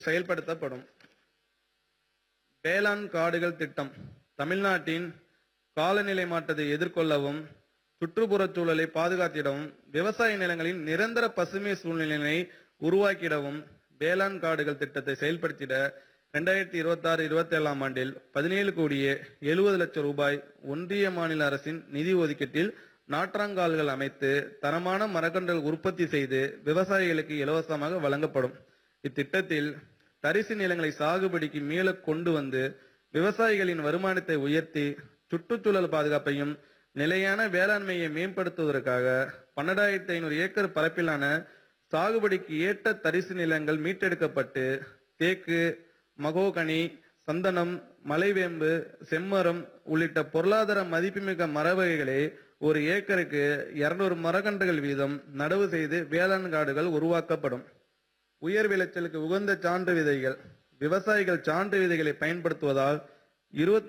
செயல்படுத்தப்படும் வேளாண் காடுகள் திட்டம் தமிழ்நாட்டின் காலநிலை மாற்றத்தை எதிர்கொள்ளவும் சுற்றுப்புறச் சூழலை பாதுகாத்திடவும் விவசாய நிலங்களின் நிரந்தர பசுமை சூழ்நிலையை உருவாக்கிடவும் வேளாண் காடுகள் திட்டத்தை செயல்படுத்திட ரெண்டாயிரத்தி இருபத்தி ஆறு இருபத்தி ஏழாம் ஆண்டில் பதினேழு கோடியே எழுபது லட்சம் ரூபாய் ஒன்றிய மாநில அரசின் நிதி ஒதுக்கீட்டில் நாற்றாங்கால்கள் அமைத்து தரமான மரக்கன்றுகள் உற்பத்தி செய்து விவசாயிகளுக்கு இலவசமாக வழங்கப்படும் இத்திட்டத்தில் தரிசு நிலங்களை சாகுபடிக்கு மீள கொண்டு வந்து விவசாயிகளின் வருமானத்தை உயர்த்தி சுற்றுச்சூழல் பாதுகாப்பையும் நிலையான வேளாண்மையை மேம்படுத்துவதற்காக பன்னெண்டாயிரத்தி ஐநூறு ஏக்கர் பரப்பிலான சாகுபடிக்கு ஏற்ற தரிசு நிலங்கள் மீட்டெடுக்கப்பட்டு தேக்கு மகோகனி சந்தனம் மலைவேம்பு செம்மரம் உள்ளிட்ட பொருளாதார மதிப்புமிக்க மர வகைகளை ஒரு ஏக்கருக்கு இருநூறு மரக்கன்றுகள் வீதம் நடவு செய்து வேளாண் காடுகள் உருவாக்கப்படும் உயர் விளைச்சலுக்கு உகந்த சான்று விதைகள் விவசாயிகள் சான்று விதைகளை பயன்படுத்துவதால் இருபத்தி